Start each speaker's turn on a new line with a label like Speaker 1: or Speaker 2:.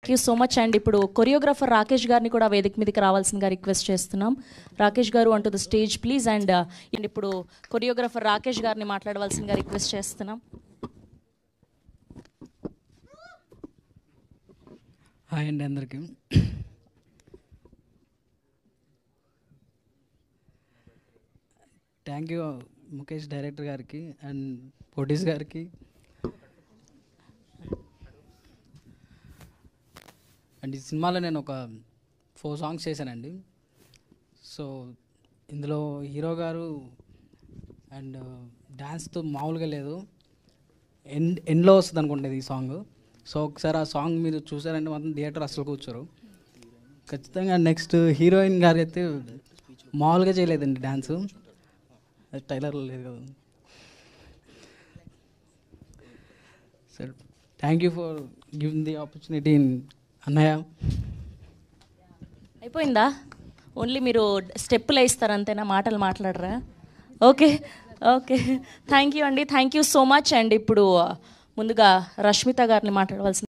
Speaker 1: thank you so much and ఇప్పుడు choreographer Rakesh గారిని కూడా వేదిక మీదకి రావాల్సిందిగా రిక్వెస్ట్ చేస్తున్నాం రాకేష్ గారు అంటూ ద స్టేజ్ ప్లీజ్ అండ్ ఇప్పుడు కొరియోగ్రాఫర్ రాకేష్ గారిని మాట్లాడవలసిందిగా రిక్వెస్ట్ చేస్తున్నాం
Speaker 2: హాయ్ అండి అందరికీ థ్యాంక్ యూ ముఖేష్ డైరెక్టర్ గారికి అండ్ ప్రొడ్యూస్ గారికి అండ్ ఈ సినిమాలో నేను ఒక ఫోర్ సాంగ్స్ చేశానండి సో ఇందులో హీరో గారు అండ్ డ్యాన్స్తో మామూలుగా లేదు ఎండ్ ఎండ్లో వస్తుంది అనుకుంటుంది ఈ సాంగ్ సో ఒకసారి ఆ సాంగ్ మీరు చూసారంటే మాత్రం థియేటర్ అసలు కూర్చోరు ఖచ్చితంగా నెక్స్ట్ హీరోయిన్ గారు అయితే మామూలుగా చేయలేదండి డ్యాన్స్ టైలర్లో లేదు కదా sir thank you for giving the opportunity అన్నయ్య
Speaker 1: అయిపోయిందా ఓన్లీ మీరు స్టెప్పులు వేస్తారు అంతేనా మాటలు మాట్లాడరా ఓకే ఓకే థ్యాంక్ యూ అండి thank you so much and ఇప్పుడు ముందుగా రష్మిత గారిని మాట్లాడవలసింది